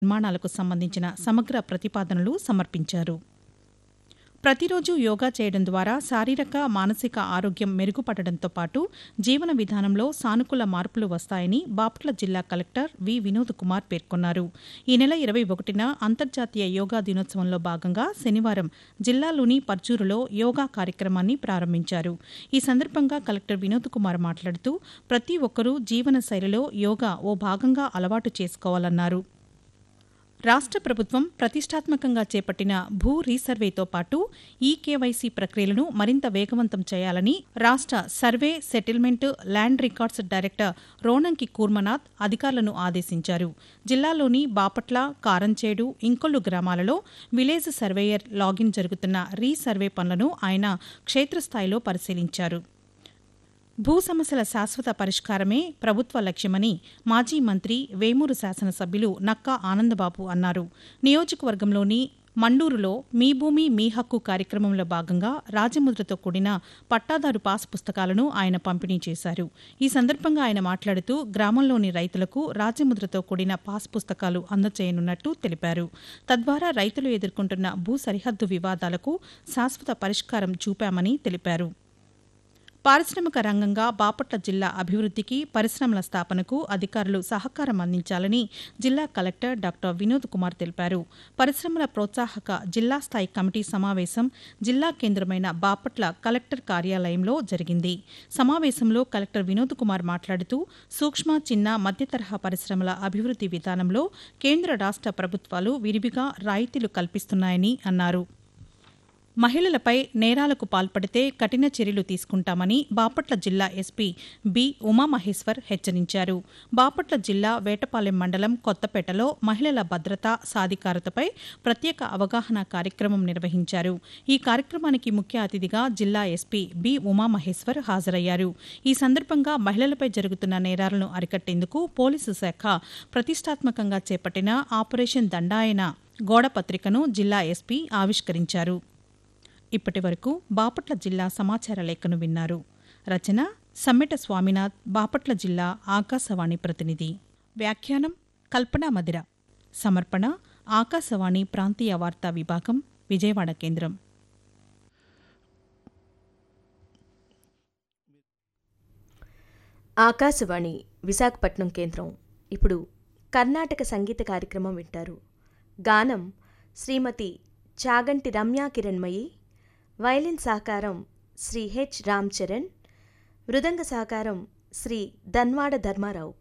నిర్మాణాలకు సంబంధించిన సమగ్ర ప్రతిపాదనలు సమర్పించారు ప్రతిరోజు యోగా చేయడం ద్వారా శారీరక మానసిక ఆరోగ్యం మెరుగుపడడంతో పాటు జీవన విధానంలో సానుకూల మార్పులు వస్తాయని బాపట్ల జిల్లా కలెక్టర్ వి వినోద్ కుమార్ పేర్కొన్నారు ఈ నెల ఇరవై ఒకటిన అంతర్జాతీయ యోగా దినోత్సవంలో భాగంగా శనివారం జిల్లాలోని పర్చూరులో యోగా కార్యక్రమాన్ని ప్రారంభించారు ఈ సందర్భంగా కలెక్టర్ వినోద్ కుమార్ మాట్లాడుతూ ప్రతి ఒక్కరూ జీవన శైలిలో యోగా ఓ భాగంగా అలవాటు చేసుకోవాలన్నారు రాష్ట్ర ప్రభుత్వం ప్రతిష్టాత్మకంగా చేపట్టిన భూ రీసర్వేతో పాటు ఈ కేవైసీ ప్రక్రియలను మరింత వేగవంతం చేయాలని రాష్ట్ర survey settlement land records director Ronanki Kurmanath అధికారులను ఆదేశించారు జిల్లాలోని బాపట్ల కారంచేడు ఇంకొల్లు గ్రామాలలో విలేజ్ సర్వేయర్ లాగిన్ జరుగుతున్న రీసర్వే పనులను ఆయన క్షేత్రస్థాయిలో పరిశీలించారు భూ సమస్యల శాశ్వత పరిష్కారమే ప్రభుత్వ లక్ష్యమని మాజీ మంత్రి వేమూరు శాసనసభ్యులు నక్కా ఆనందబాబు అన్నారు నియోజకవర్గంలోని మండూరులో మీ భూమి మీ హక్కు కార్యక్రమంలో భాగంగా రాజముద్రతో కూడిన పట్టాదారు పాస్ పుస్తకాలను ఆయన పంపిణీ చేశారు ఈ సందర్భంగా ఆయన మాట్లాడుతూ గ్రామంలోని రైతులకు రాజముద్రతో కూడిన పాస్ పుస్తకాలు అందజేయనున్నట్టు తెలిపారు తద్వారా రైతులు ఎదుర్కొంటున్న భూ సరిహద్దు వివాదాలకు శాశ్వత పరిష్కారం చూపామని తెలిపారు పారిశ్రామిక రంగంగా బాపట్ల జిల్లా అభివృద్ధికి పరిశ్రమల స్థాపనకు అధికారులు సహకారం అందించాలని జిల్లా కలెక్టర్ డాక్టర్ వినోద్ కుమార్ తెలిపారు పరిశ్రమల ప్రోత్సాహక జిల్లా స్థాయి కమిటీ సమావేశం జిల్లా కేంద్రమైన బాపట్ల కలెక్టర్ కార్యాలయంలో జరిగింది సమావేశంలో కలెక్టర్ వినోద్ కుమార్ మాట్లాడుతూ సూక్ష్మ చిన్న మధ్య తరహా పరిశ్రమల అభివృద్ధి విధానంలో కేంద్ర రాష్ట్ర ప్రభుత్వాలు విరివిగా రాయితీలు కల్పిస్తున్నాయని అన్నారు మహిళలపై నేరాలకు పాల్పడితే కఠిన చర్యలు తీసుకుంటామని బాపట్ల జిల్లా ఎస్పీ బి ఉమామహేశ్వర్ హెచ్చరించారు బాపట్ల జిల్లా వేటపాలెం మండలం కొత్తపేటలో మహిళల భద్రత సాధికారతపై ప్రత్యేక అవగాహన కార్యక్రమం నిర్వహించారు ఈ కార్యక్రమానికి ముఖ్య అతిథిగా జిల్లా ఎస్పీ బి ఉమామహేశ్వర్ హాజరయ్యారు ఈ సందర్భంగా మహిళలపై జరుగుతున్న నేరాలను అరికట్టేందుకు పోలీసు శాఖ ప్రతిష్టాత్మకంగా చేపట్టిన ఆపరేషన్ దండాయన గోడ పత్రికను జిల్లా ఎస్పీ ఆవిష్కరించారు ఇప్పటి వరకు బాపట్ల జిల్లా సమాచార లేఖను విన్నారు రచన సమ్మెట స్వామినాథ్ బాపట్ల జిల్లా ఆకాశవాణి ప్రతినిధి వ్యాఖ్యానం కల్పనా మదిర సమర్పణ ఆకాశవాణి ప్రాంతీయ వార్తా విభాగం విజయవాడ కేంద్రం ఆకాశవాణి విశాఖపట్నం కేంద్రం ఇప్పుడు కర్ణాటక సంగీత కార్యక్రమం వింటారు గానం శ్రీమతి చాగంటి రమ్యా కిరణ్మయి వైలిన్ సహకారం శ్రీ హెచ్ రామ్ చరణ్ మృదంగ సహకారం శ్రీ ధన్వాడ ధర్మారావు